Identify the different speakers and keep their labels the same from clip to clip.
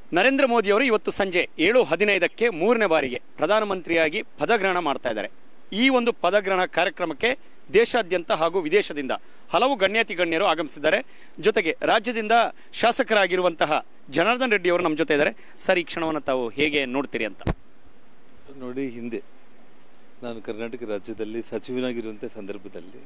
Speaker 1: ನರೇಂದ್ರ ಮೋದಿ ಅವರು ಇವತ್ತು ಸಂಜೆ ಏಳು ಹದಿನೈದಕ್ಕೆ ಮೂರನೇ ಬಾರಿಗೆ ಪ್ರಧಾನಮಂತ್ರಿಯಾಗಿ ಪದಗ್ರಹಣ ಮಾಡ್ತಾ ಇದ್ದಾರೆ ಈ ಒಂದು ಪದಗ್ರಹಣ ಕಾರ್ಯಕ್ರಮಕ್ಕೆ ದೇಶಾದ್ಯಂತ ಹಾಗೂ ವಿದೇಶದಿಂದ ಹಲವು ಗಣ್ಯಾತಿ ಗಣ್ಯರು ಆಗಮಿಸಿದ್ದಾರೆ ಜೊತೆಗೆ ರಾಜ್ಯದಿಂದ ಶಾಸಕರಾಗಿರುವಂತಹ ಜನಾರ್ದನ್ ರೆಡ್ಡಿ ಅವರು ನಮ್ಮ ಜೊತೆ ಇದ್ದಾರೆ ಸರ್ ಈ ಕ್ಷಣವನ್ನು ತಾವು ಹೇಗೆ ನೋಡ್ತೀರಿ ಅಂತ
Speaker 2: ನೋಡಿ ಹಿಂದೆ ನಾನು ಕರ್ನಾಟಕ ರಾಜ್ಯದಲ್ಲಿ ಸಚಿವನಾಗಿರುವಂಥ ಸಂದರ್ಭದಲ್ಲಿ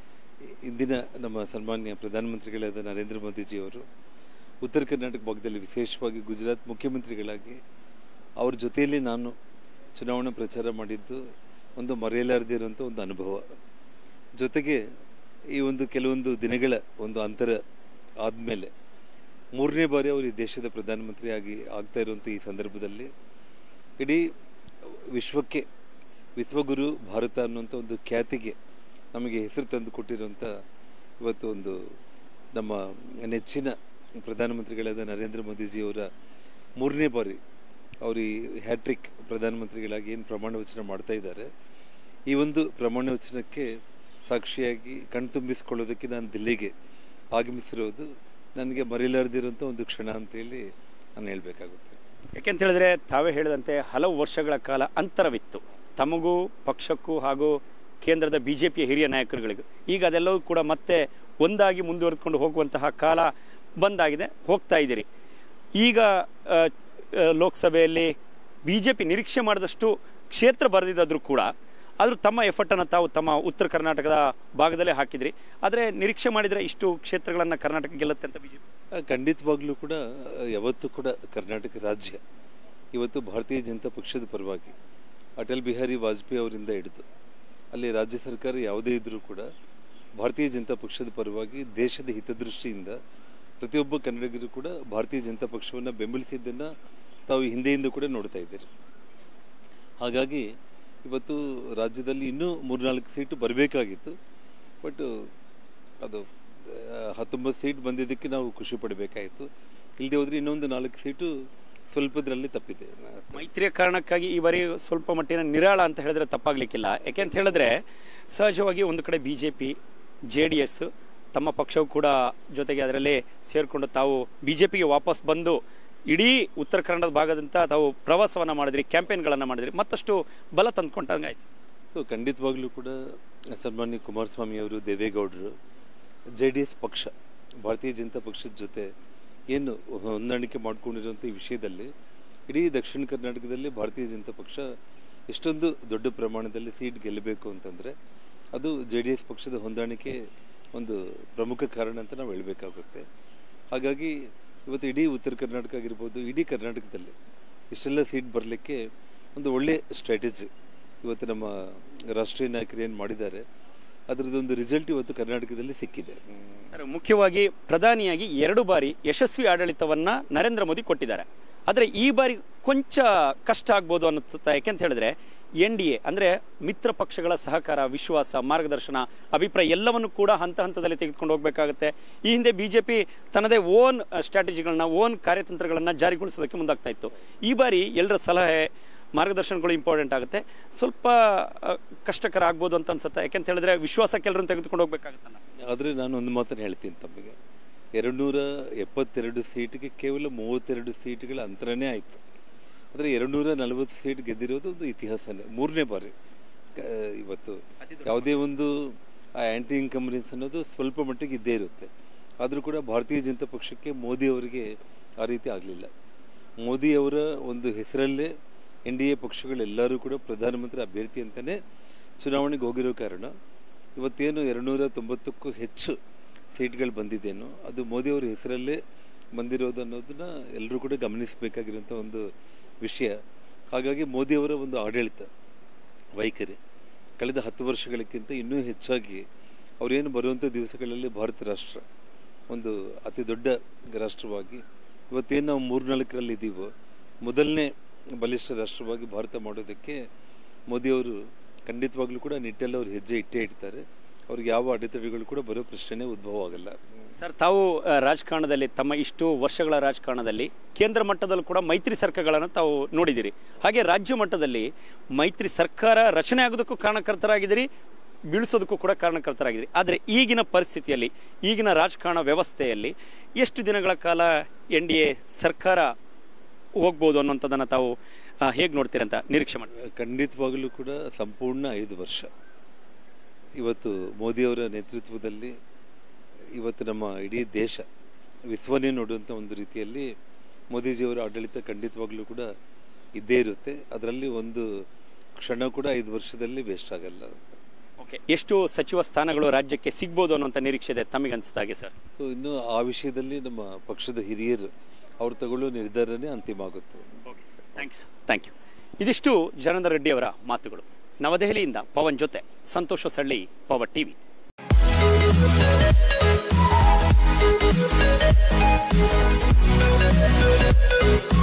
Speaker 2: ಇಂದಿನ ನಮ್ಮ ಸನ್ಮಾನ್ಯ ಪ್ರಧಾನಮಂತ್ರಿಗಳಾದ ನರೇಂದ್ರ ಮೋದಿಜಿಯವರು ಉತ್ತರ ಕರ್ನಾಟಕ ಭಾಗದಲ್ಲಿ ವಿಶೇಷವಾಗಿ ಗುಜರಾತ್ ಮುಖ್ಯಮಂತ್ರಿಗಳಾಗಿ ಅವ್ರ ಜೊತೆಯಲ್ಲಿ ನಾನು ಚುನಾವಣಾ ಪ್ರಚಾರ ಮಾಡಿದ್ದು ಒಂದು ಮರೆಯಲಾರದೇ ಇರುವಂಥ ಒಂದು ಅನುಭವ ಜೊತೆಗೆ ಈ ಒಂದು ಕೆಲವೊಂದು ದಿನಗಳ ಒಂದು ಅಂತರ ಆದಮೇಲೆ ಮೂರನೇ ಬಾರಿ ಅವರು ಈ ದೇಶದ ಪ್ರಧಾನಮಂತ್ರಿಯಾಗಿ ಆಗ್ತಾ ಇರುವಂಥ ಈ ಸಂದರ್ಭದಲ್ಲಿ ಇಡೀ ವಿಶ್ವಕ್ಕೆ ವಿಶ್ವಗುರು ಭಾರತ ಅನ್ನುವಂಥ ಒಂದು ಖ್ಯಾತಿಗೆ ನಮಗೆ ಹೆಸರು ತಂದು ಕೊಟ್ಟಿರುವಂಥ ಇವತ್ತು ಒಂದು ನಮ್ಮ ನೆಚ್ಚಿನ ಪ್ರಧಾನಮಂತ್ರಿಗಳಾದ ನರೇಂದ್ರ ಮೋದಿಜಿಯವರ ಮೂರನೇ ಬಾರಿ ಅವರು ಈ ಹ್ಯಾಟ್ರಿಕ್ ಪ್ರಧಾನಮಂತ್ರಿಗಳಾಗಿ ಏನು ಪ್ರಮಾಣ ವಚನ ಮಾಡ್ತಾ ಇದ್ದಾರೆ ಈ ಒಂದು ಪ್ರಮಾಣ ವಚನಕ್ಕೆ ಸಾಕ್ಷಿಯಾಗಿ ಕಣ್ತುಂಬಿಸಿಕೊಳ್ಳೋದಕ್ಕೆ ನಾನು ದಿಲ್ಲಿಗೆ ಆಗಮಿಸಿರೋದು ನನಗೆ ಮರೆಯಲಾರದಿರುವಂಥ ಒಂದು ಕ್ಷಣ ಅಂತೇಳಿ ನಾನು ಹೇಳಬೇಕಾಗುತ್ತೆ
Speaker 1: ಯಾಕೆಂತ ಹೇಳಿದ್ರೆ ತಾವೇ ಹೇಳಿದಂತೆ ಹಲವು ವರ್ಷಗಳ ಕಾಲ ಅಂತರವಿತ್ತು ತಮಗೂ ಪಕ್ಷಕ್ಕೂ ಹಾಗೂ ಕೇಂದ್ರದ ಬಿಜೆಪಿಯ ಹಿರಿಯ ನಾಯಕರುಗಳಿಗೂ ಈಗ ಅದೆಲ್ಲವೂ ಕೂಡ ಮತ್ತೆ ಒಂದಾಗಿ ಮುಂದುವರೆದುಕೊಂಡು ಹೋಗುವಂತಹ ಕಾಲ ಬಂದಾಗಿದೆ ಹೋಗ್ತಾ ಇದ್ದೀರಿ ಈಗ ಆ, ಆ, ಲೋಕಸಭೆಯಲ್ಲಿ ಬಿಜೆಪಿ ನಿರೀಕ್ಷೆ ಮಾಡಿದಷ್ಟು ಕ್ಷೇತ್ರ ಬರೆದಿದ್ದಾದ್ರೂ ಕೂಡ ಆದರೂ ತಮ್ಮ ಎಫರ್ಟನ್ನು ತಾವು ತಮ್ಮ ಉತ್ತರ ಕರ್ನಾಟಕದ ಭಾಗದಲ್ಲೇ ಹಾಕಿದ್ರಿ ಆದರೆ ನಿರೀಕ್ಷೆ ಮಾಡಿದರೆ ಇಷ್ಟು ಕ್ಷೇತ್ರಗಳನ್ನು ಕರ್ನಾಟಕ ಗೆಲ್ಲುತ್ತೆ ಅಂತ ಬಿಜೆಪಿ
Speaker 2: ಆ, ಖಂಡಿತವಾಗ್ಲೂ ಕೂಡ ಆ, ಯಾವತ್ತೂ ಕೂಡ ಕರ್ನಾಟಕ ರಾಜ್ಯ ಇವತ್ತು ಭಾರತೀಯ ಜನತಾ ಪಕ್ಷದ ಪರವಾಗಿ ಅಟಲ್ ಬಿಹಾರಿ ವಾಜಪೇಯಿ ಅವರಿಂದ ಹಿಡಿದು ಅಲ್ಲಿ ರಾಜ್ಯ ಸರ್ಕಾರ ಯಾವುದೇ ಇದ್ರೂ ಕೂಡ ಭಾರತೀಯ ಜನತಾ ಪಕ್ಷದ ಪರವಾಗಿ ದೇಶದ ಹಿತದೃಷ್ಟಿಯಿಂದ ಪ್ರತಿಯೊಬ್ಬ ಕನ್ನಡಿಗರು ಕೂಡ ಭಾರತೀಯ ಜನತಾ ಪಕ್ಷವನ್ನು ಬೆಂಬಲಿಸಿದ್ದನ್ನು ತಾವು ಹಿಂದೆಯಿಂದ ಕೂಡ ನೋಡ್ತಾ ಇದ್ದೀರಿ ಹಾಗಾಗಿ ಇವತ್ತು ರಾಜ್ಯದಲ್ಲಿ ಇನ್ನೂ ಮೂರ್ನಾಲ್ಕು ಸೀಟು ಬರಬೇಕಾಗಿತ್ತು ಬಟ್ ಅದು ಆ, ಹತ್ತೊಂಬತ್ತು ಸೀಟ್ ಬಂದಿದ್ದಕ್ಕೆ ನಾವು ಖುಷಿ ಪಡಬೇಕಾಯಿತು ಇಲ್ಲದೆ ಹೋದ್ರೆ ಇನ್ನೊಂದು ನಾಲ್ಕು ಸೀಟು ಸ್ವಲ್ಪದ್ರಲ್ಲಿ ತಪ್ಪಿದೆ
Speaker 1: ಮೈತ್ರಿಯ ಕಾರಣಕ್ಕಾಗಿ ಈ ಬಾರಿ ಸ್ವಲ್ಪ ಮಟ್ಟಿನ ನಿರಾಳ ಅಂತ ಹೇಳಿದ್ರೆ ತಪ್ಪಾಗ್ಲಿಕ್ಕಿಲ್ಲ ಯಾಕೆಂತ ಹೇಳಿದ್ರೆ ಸಹಜವಾಗಿ ಒಂದು ಕಡೆ ಬಿಜೆಪಿ ಜೆ ಡಿ ಎಸ್ ತಮ್ಮ ಪಕ್ಷವು ಕೂಡ ಜೊತೆಗೆ ಅದರಲ್ಲಿ ಸೇರಿಕೊಂಡು ತಾವು ಬಿಜೆಪಿಗೆ ವಾಪಸ್ ಬಂದು ಇಡೀ ಉತ್ತರ ಕನ್ನಡದ ಭಾಗದಂತ ತಾವು ಪ್ರವಾಸವನ್ನ ಮಾಡಿದ್ರಿ ಕ್ಯಾಂಪೇನ್ಗಳನ್ನ ಮಾಡಿದ್ರಿ ಮತ್ತಷ್ಟು ಬಲ ತಂದ್ಕೊಂಡಂಗಾಯ್ತು
Speaker 2: ಸೊ ಖಂಡಿತವಾಗ್ಲೂ ಕೂಡ ಸನ್ಮಾನ್ಯ ಕುಮಾರಸ್ವಾಮಿ ಅವರು ದೇವೇಗೌಡರು ಜೆ ಡಿ ಎಸ್ ಪಕ್ಷ ಭಾರತೀಯ ಜನತಾ ಪಕ್ಷದ ಜೊತೆ ಏನು ಹೊಂದಾಣಿಕೆ ಮಾಡ್ಕೊಂಡಿರುವಂಥ ಈ ವಿಷಯದಲ್ಲಿ ಇಡೀ ದಕ್ಷಿಣ ಕರ್ನಾಟಕದಲ್ಲಿ ಭಾರತೀಯ ಜನತಾ ಪಕ್ಷ ಎಷ್ಟೊಂದು ದೊಡ್ಡ ಪ್ರಮಾಣದಲ್ಲಿ ಸೀಟ್ ಗೆಲ್ಲಬೇಕು ಅಂತಂದರೆ ಅದು ಜೆ ಡಿ ಎಸ್ ಪಕ್ಷದ ಹೊಂದಾಣಿಕೆ ಒಂದು ಪ್ರಮುಖ ಕಾರಣ ಅಂತ ನಾವು ಹೇಳಬೇಕಾಗುತ್ತೆ ಹಾಗಾಗಿ ಇವತ್ತು ಇಡೀ ಉತ್ತರ ಕರ್ನಾಟಕ ಆಗಿರ್ಬೋದು ಇಡೀ ಕರ್ನಾಟಕದಲ್ಲಿ ಇಷ್ಟೆಲ್ಲ ಸೀಟ್ ಬರಲಿಕ್ಕೆ ಒಂದು ಒಳ್ಳೆ ಸ್ಟ್ರಾಟಜಿ ಇವತ್ತು ನಮ್ಮ ರಾಷ್ಟ್ರೀಯ ನಾಯಕರು ಏನು ಮಾಡಿದ್ದಾರೆ ಅದರದ್ದೊಂದು ರಿಸಲ್ಟ್ ಇವತ್ತು ಕರ್ನಾಟಕದಲ್ಲಿ ಸಿಕ್ಕಿದೆ
Speaker 1: ಸರ್ ಮುಖ್ಯವಾಗಿ ಪ್ರಧಾನಿಯಾಗಿ ಎರಡು ಬಾರಿ ಯಶಸ್ವಿ ಆಡಳಿತವನ್ನ ನರೇಂದ್ರ ಮೋದಿ ಕೊಟ್ಟಿದ್ದಾರೆ ಆದ್ರೆ ಈ ಬಾರಿ ಕೊಂಚ ಕಷ್ಟ ಆಗ್ಬೋದು ಅನ್ನಿಸುತ್ತೆ ಯಾಕೆಂತ ಹೇಳಿದ್ರೆ ಎನ್ ಡಿ ಎ ಅಂದ್ರೆ ಮಿತ್ರ ಪಕ್ಷಗಳ ಸಹಕಾರ ವಿಶ್ವಾಸ ಮಾರ್ಗದರ್ಶನ ಅಭಿಪ್ರಾಯ ಎಲ್ಲವನ್ನು ಕೂಡ ಹಂತ ಹಂತದಲ್ಲಿ ತೆಗೆದುಕೊಂಡು ಹೋಗಬೇಕಾಗುತ್ತೆ ಈ ಹಿಂದೆ ಬಿಜೆಪಿ ತನ್ನದೇ ಓನ್ ಸ್ಟ್ರಾಟಜಿಗಳನ್ನ ಓನ್ ಕಾರ್ಯತಂತ್ರಗಳನ್ನ ಜಾರಿಗೊಳಿಸೋದಕ್ಕೆ ಮುಂದಾಗ್ತಾ ಇತ್ತು ಈ ಬಾರಿ ಎಲ್ಲರ ಸಲಹೆ ಮಾರ್ಗದರ್ಶನಗಳು ಇಂಪಾರ್ಟೆಂಟ್ ಆಗುತ್ತೆ ಸ್ವಲ್ಪ ಆ, ಕಷ್ಟಕರ ಆಗ್ಬೋದು ಅಂತ ಅನ್ಸುತ್ತೆ ಯಾಕೆಂತ ಹೇಳಿದ್ರೆ ವಿಶ್ವಾಸ ಕೆಲರನ್ನು ತೆಗೆದುಕೊಂಡು ಹೋಗ್ಬೇಕಾಗುತ್ತಲ್ಲ
Speaker 2: ಆದರೆ ನಾನು ಒಂದು ಮಾತನ್ನು ಹೇಳ್ತೀನಿ ತಮಗೆ ಎರಡು ನೂರ ಎಪ್ಪತ್ತೆರಡು ಸೀಟ್ಗೆ ಕೇವಲ ಮೂವತ್ತೆರಡು ಸೀಟ್ಗಳ ಅಂತರನೇ ಆಯಿತು ಆದರೆ ಎರಡು ನೂರ ನಲವತ್ತು ಸೀಟ್ ಗೆದ್ದಿರೋದು ಒಂದು ಇತಿಹಾಸನೇ ಮೂರನೇ ಬಾರಿ ಕ- ಇವತ್ತು ಯಾವುದೇ ಒಂದು ಆ ಆ್ಯಂಟಿ ಇನ್ಕಂಬರೆನ್ಸ್ ಅನ್ನೋದು ಸ್ವಲ್ಪ ಮಟ್ಟಿಗೆ ಇದ್ದೇ ಇರುತ್ತೆ ಆದರೂ ಕೂಡ ಭಾರತೀಯ ಜನತಾ ಪಕ್ಷಕ್ಕೆ ಮೋದಿ ಅವರಿಗೆ ಆ ರೀತಿ ಆಗಲಿಲ್ಲ ಮೋದಿಯವರ ಒಂದು ಹೆಸರಲ್ಲೇ ಎನ್ ಡಿ ಎ ಪಕ್ಷಗಳೆಲ್ಲರೂ ಕೂಡ ಪ್ರಧಾನಮಂತ್ರಿ ಅಭ್ಯರ್ಥಿ ಅಂತಲೇ ಚುನಾವಣೆಗೆ ಹೋಗಿರೋ ಕಾರಣ ಇವತ್ತೇನು ಎರಡುನೂರ ತೊಂಬತ್ತಕ್ಕೂ ಹೆಚ್ಚು ಸೀಟ್ಗಳು ಬಂದಿದ್ದೇನೋ ಅದು ಮೋದಿಯವರ ಹೆಸರಲ್ಲೇ ಬಂದಿರೋದು ಅನ್ನೋದನ್ನ ಎಲ್ಲರೂ ಕೂಡ ಗಮನಿಸಬೇಕಾಗಿರುವಂಥ ಒಂದು ವಿಷಯ ಹಾಗಾಗಿ ಮೋದಿಯವರ ಒಂದು ಆಡಳಿತ ವೈಖರಿ ಕಳೆದ ಹತ್ತು ವರ್ಷಗಳಕ್ಕಿಂತ ಇನ್ನೂ ಹೆಚ್ಚಾಗಿ ಅವರೇನು ಬರುವಂಥ ದಿವಸಗಳಲ್ಲಿ ಭಾರತ ರಾಷ್ಟ್ರ ಒಂದು ಅತಿ ದೊಡ್ಡ ರಾಷ್ಟ್ರವಾಗಿ ಇವತ್ತೇನು ನಾವು ಮೂರ್ನಾಲ್ಕರಲ್ಲಿ ಇದ್ದೀವೋ ಮೊದಲನೇ ಬಲಿಷ್ಠ ರಾಷ್ಟ್ರವಾಗಿ ಭಾರತ ಮಾಡೋದಕ್ಕೆ ಮೋದಿಯವರು ಖಂಡಿತವಾಗ್ಲೂ ಕೂಡ ನಿಟ್ಟಲ್ಲಿ ಅವ್ರು ಹೆಜ್ಜೆ ಇಟ್ಟೇ ಇಡ್ತಾರೆ ಅವ್ರಿಗೆ ಯಾವ ಅಡೆತಡೆಗಳು ಕೂಡ ಬರೋ ಪ್ರಶ್ನೆ ಉದ್ಭವ ಆಗಲ್ಲ
Speaker 1: ಸರ್ ತಾವು ಆ, ರಾಜಕಾರಣದಲ್ಲಿ ತಮ್ಮ ಇಷ್ಟು ವರ್ಷಗಳ ರಾಜಕಾರಣದಲ್ಲಿ ಕೇಂದ್ರ ಮಟ್ಟದಲ್ಲೂ ಕೂಡ ಮೈತ್ರಿ ಸರ್ಕಾರಗಳನ್ನು ತಾವು ನೋಡಿದಿರಿ ಹಾಗೆ ರಾಜ್ಯ ಮಟ್ಟದಲ್ಲಿ ಮೈತ್ರಿ ಸರ್ಕಾರ ರಚನೆ ಆಗೋದಕ್ಕೂ ಕಾರಣಕರ್ತರಾಗಿದ್ದೀರಿ ಬೀಳಿಸೋದಕ್ಕೂ ಕೂಡ ಕಾರಣಕರ್ತರಾಗಿದ್ದೀರಿ ಆದರೆ ಈಗಿನ ಪರಿಸ್ಥಿತಿಯಲ್ಲಿ ಈಗಿನ ರಾಜಕಾರಣ ವ್ಯವಸ್ಥೆಯಲ್ಲಿ ಎಷ್ಟು ದಿನಗಳ ಕಾಲ ಎನ್ ಡಿ ಎ ಸರ್ಕಾರ ಹೋಗ್ಬೋದು ಅನ್ನೋಂಥದ್ದನ್ನ ತಾವು ಹೇಗೆ ನೋಡ್ತೀರಂತ ನಿರೀಕ್ಷೆ ಮಾಡಿ
Speaker 2: ಖಂಡಿತವಾಗಲೂ ಕೂಡ ಸಂಪೂರ್ಣ ಐದು ವರ್ಷ ಇವತ್ತು ಮೋದಿಯವರ ನೇತೃತ್ವದಲ್ಲಿ ಇವತ್ತು ನಮ್ಮ ಇಡೀ ದೇಶ ವಿಶ್ವನೇ ನೋಡುವಂಥ ಒಂದು ರೀತಿಯಲ್ಲಿ ಮೋದಿಜಿಯವರ ಆಡಳಿತ ಖಂಡಿತವಾಗ್ಲೂ ಕೂಡ ಇದ್ದೇ ಇರುತ್ತೆ ಅದರಲ್ಲಿ ಒಂದು ಕ್ಷಣ ಕೂಡ ಐದು ವರ್ಷದಲ್ಲಿ ವೇಸ್ಟ್ ಆಗಲ್ಲ
Speaker 1: ಓಕೆ ಎಷ್ಟು ಸಚಿವ ಸ್ಥಾನಗಳು ರಾಜ್ಯಕ್ಕೆ ಸಿಗ್ಬೋದು ಅನ್ನೋಂಥ ನಿರೀಕ್ಷೆ ಇದೆ ತಮಗನ್ಸ್ದಾಗೆ ಸರ್
Speaker 2: ಸೊ ಇನ್ನು ಆ ವಿಷಯದಲ್ಲಿ ನಮ್ಮ ಪಕ್ಷದ ಹಿರಿಯರು ಅವ್ರು ತಗೊಳ್ಳೋ ನಿರ್ಧಾರನೇ ಅಂತಿಮ ಆಗುತ್ತೆ
Speaker 1: ಥ್ಯಾಂಕ್ಸ್ ಥ್ಯಾಂಕ್ ಯು ಇದಿಷ್ಟು ಜನಾರ್ದನ್ ರೆಡ್ಡಿ ಅವರ ಮಾತುಗಳು ನವದೆಹಲಿಯಿಂದ ಪವನ್ ಜೊತೆ ಸಂತೋಷ ಸಳ್ಳಿ ಪವರ್ ಟಿವಿ
Speaker 3: Thank you.